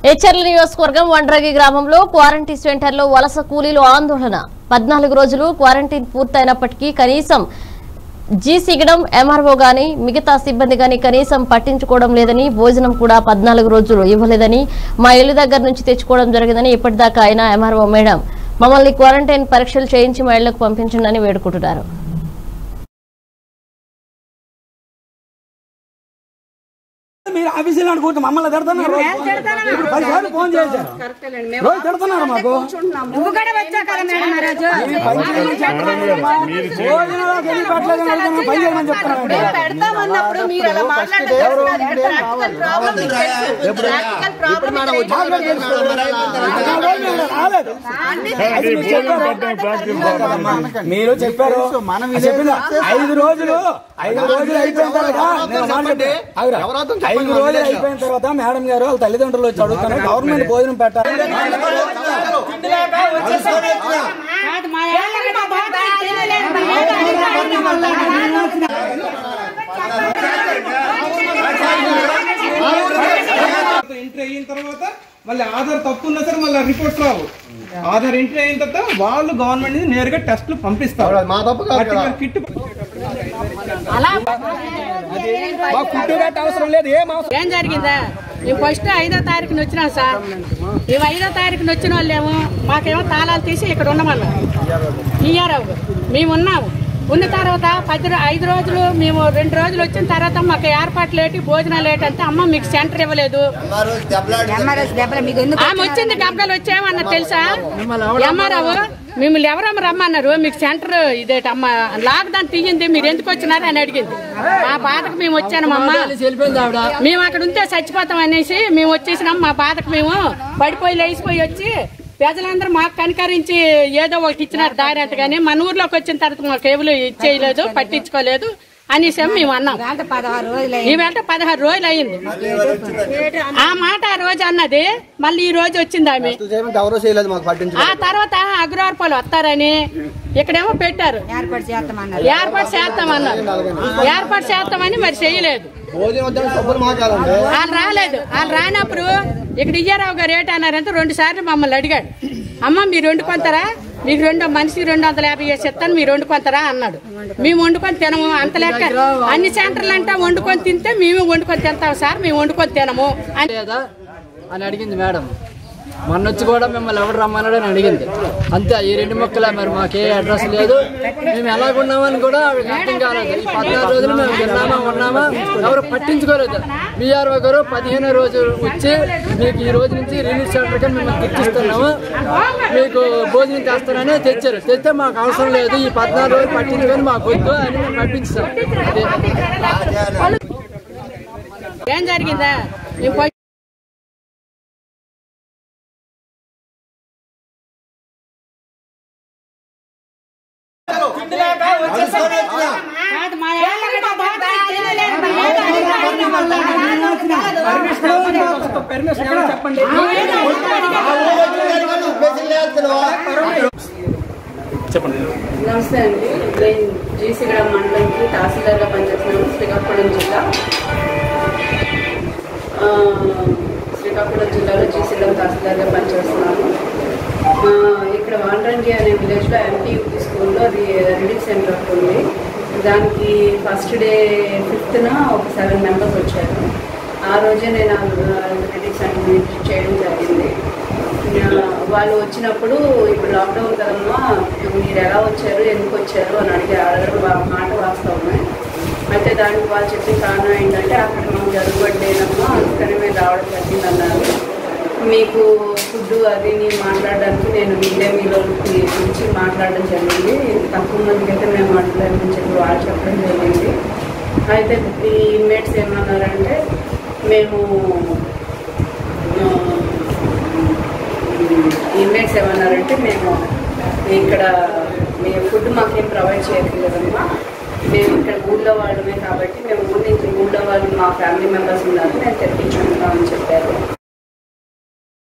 హెచ్చర్ల నియోజకవర్గం వండ్రగి గ్రామంలో క్వారంటైన్ సెంటర్లో వలస కూలీలు ఆందోళన పద్నాలుగు రోజులు క్వారంటైన్ పూర్తయినప్పటికీ కనీసం జీ సిగడం ఎంఆర్ఓ గాని మిగతా సిబ్బంది గాని కనీసం పట్టించుకోవడం లేదని భోజనం కూడా పద్నాలుగు రోజులు ఇవ్వలేదని మా ఇల్లు దగ్గర నుంచి తెచ్చుకోవడం జరిగిందని ఇప్పటిదాకా అయినా ఎంఆర్ఓ మేడం మమ్మల్ని క్వారంటైన్ పరీక్షలు చేయించి మా ఇళ్లకు పంపించండి అని వేడుకుంటున్నారు మీరు ఆఫీసులో అనుకుంటే మమ్మల్ని తిడుతున్నారు ఇప్పుడు పది సార్లు ఫోన్ చేశారు రోజు తిడుతున్నారు మాకు నువ్వు కూడా వచ్చావు కదా మేడం ఆ రోజు మీరు పని చేయమని చెప్పలేదమ్మా. భోజనాలకు వెళ్ళి పెట్టలేదని అడుగుతున్నాం, పని చేయమని చెప్తున్నారండి పెడతామన్నప్పుడు మీరు అలా మాట్లాడలేదు ప్రాక్టికల్ ప్రాబ్లం మీకు తెలుసు ప్రాక్టికల్ ప్రాబ్లం మీకు తెలుసు. పద్నాలుగు రోజులు మేము రాలేదు. అది మీరు చెప్పారు. మీరు చెప్పారు చెప్పిన ఐదు రోజులు ఐదు రోజులు అయిపోయిన తర్వాత నేను మాట చెప్పి- ఆగురా. ఐదు రోజులు అయిపోయిన తర్వాత మేడం గారు వాళ్ళ తల్లిదండ్రులు వచ్చి అడుగుతాను గవర్నమెంట్ భోజనం పెట్టాలి కాదు, మా ఏళ్ళకి మా బాధ తెలియలేదు, మా ఏళ్ళకి ఎంట్రీ అయిన తర్వాత మళ్ళీ ఆధార్ తప్పు ఉన్నా సరే మళ్ళీ రిపోర్ట్స్ రావు ఆధార్ ఎంట్రీ అయిన తర్వాత వాళ్ళు గవర్నమెంట్ నుంచి నేరుగా టెస్ట్లు పంపిస్తారు మా తప్పు కాదు కదా. పర్టికులర్ కిట్ మాకు ఫుడ్ గట్ట అవసరం లేదు ఏం అవసరం ఏం జరిగిందా మేము ఫస్ట్ ఐదో తారీఖున వచ్చినాం సార్ మేము ఐదో తారీఖున వచ్చిన వాళ్ళేమో మాకేమో తాళాలు తీసి ఇక్కడ ఉండమన్నారు ఇయ్యారావు మేము ఉన్నాము ఉన్న తర్వాత పది రో- ఐదు రోజులు మేము రెండు రోజులు వచ్చిన తర్వాత మాకు ఏర్పాట్లు ఏంటి భోజనాలు ఏంటి అంటే అమ్మ మీకు సెంటర్ ఇవ్వలేదు ఎంఆర్ఎస్ దెబ్బలు మీకు ఎందుకు ఆమె వచ్చింది డబ్బులు వచ్చామన్న తెలుసా ఎంఆర్ఆవు మిమ్మల్ని ఎవరమ్మ రమ్మన్నారు మీకు సెంటర్ ఇదేట అమ్మ లాక్డౌన్ తీయింది మీరు ఎందుకు వచ్చినారు అని అడిగింది ఆ బాధకు మేము వచ్చానమ్మా మేము అక్కడ ఉంటే చచ్చిపోతాం అనేసి మేము వచ్చేసినాం మా బాధకు మేము పడిపోయి లేచిపోయి వచ్చి ప్రజలందరూ మాకు కనికరించి ఏదో ఒకటి ఇచ్చినారు దారి అంత కానీ మన ఊర్లోకి వచ్చిన తర్వాత మాకు ఎవరు ఇచ్చేయలేదు పట్టించుకోలేదు అనేసి మేము అన్నాం గంట పదహారు రోజులు ఈ వెంట పదహారు రోజులు అయింది ఆ మాట ఆ రోజు అన్నది మళ్ళీ ఈ రోజు వచ్చింది ఆమె చేయమంటే ఎవరో చేయలేదు మాకు పట్టించు ఆ తర్వాత అగ్రవార్పాలు వస్తారని ఇక్కడేమో పెట్టారు ఏర్పాటు చేస్తామన్నారు ఏర్పాటు చేస్తామన్నారు ఏర్పాటు చేస్తామని మరి చేయలేదు భోజనం వద్దని సబ్బులు మాట్లాడండి వాళ్ళు రాలేదు వాళ్ళు రానప్పుడు ఇక్కడ ఇయ్యారావు గారు ఏంటి అన్నారంటే రెండు సార్లు మమ్మల్ని అడిగాడు అమ్మ మీరు వండుకుంటారా మీకు రెండు మనిషికి రెండు వందల యాభై వేసి ఇస్తాను మీరు వండుకుంటారా అన్నాడు మేము వండుకొని తినము అంత లెక్క అన్ని సెంటర్లు అంటే వండుకొని తింటే మేము వండుకొని తింటాం సార్ మేము వండుకొని తినము అని లేదా అని అడిగింది మేడం మొన్న వచ్చి కూడా మిమ్మల్ని ఎవరు రమ్మన్నాడు అని అడిగింది అంతే ఈ రెండు మొక్కలే మరి మాకే అడ్రస్ లేదు మేము ఎలాగున్నామని కూడా ఆవిడకి అర్థం కాలేదు ఈ పద్నాలుగు రోజులు మేము తిన్నామా ఉన్నామా ఎవరు పట్టించుకోలేదు బీఆర్ఓ గారు పదిహేనో రోజు వచ్చి మీకు ఈ రోజు నుంచి రిలీజ్ సెంటర్కి మిమ్మల్ని తెచ్చిస్తున్నాము మీకు భోజనం చేస్తారని తెచ్చారు తెస్తే మాకు అవసరం లేదు ఈ పద్నాలుగు రోజులు పట్టించుకొని మాకు వద్దు అని మేము పంపించాం అదే ఏం జరిగిందా మేము పోయి- కాదు, మా ఏళ్ళకి మా బాధ తెలియలేదు, మా పర్మిషన్ ఎవరు చెప్పండి నమస్తే అండి నేను జీసీగడ మండలంకి తహసీల్దార్గా పనిచేస్తున్నాను శ్రీకాకుళం జిల్లా ఆ, శ్రీకాకుళం జిల్లాలో జీసీగడ తహసీల్దార్గా పనిచేస్తున్నాను ఆ, ఇక్కడ వాండ్రంగి అనే విలేజ్లో ఎంపీయూపీ స్కూల్లో అది రిలీఫ్ సెంటర్ ఒకటి ఉంది దానికి ఫస్ట్ డే ఫిఫ్త్న ఒక సెవెన్ మెంబర్స్ వచ్చారు ఆ రోజే నేను రిలీఫ్ సెంటర్ విజిట్ చేయడం జరిగింది ఆ, వాళ్ళు వచ్చినప్పుడు ఇప్పుడు లాక్డౌన్ కదమ్మా మీరు ఎలా వచ్చారు ఎందుకు వచ్చారు అని అడిగి అడగడం వా- మాట వాస్తవమే అయితే దానికి వాళ్ళు చెప్పిన కారణం ఏంటంటే అక్కడ మాకు జరుగుబడలేదమ్మా అందుకని మేము రావడం జరిగిందన్నారు మీకు ఫుడ్ అది నేను మాట్లాడడానికి నేను మీడే మీలో గురించి మాట్లాడడం జరిగింది తక్కువ మందికి అయితే మేము మాట్లాడమని చెప్పి వాళ్ళు చెప్పడం జరిగింది అయితే ఈ ఇన్మేట్స్ ఏమన్నారంటే మేము ఆ, ఇన్మేట్స్ ఏమన్నారంటే మేము ఇక్కడ మీ ఫుడ్ మాకేం ప్రొవైడ్ చేయట్లేదమ్మా మేము ఇక్కడ ఊళ్ళో వాళ్ళమే కాబట్టి మేము ఊరి నుంచి ఊళ్ళో వాళ్ళు మా ఫ్యామిలీ మెంబర్స్ ఉన్నారు మేము తెప్పించుకుంటామని చెప్పారు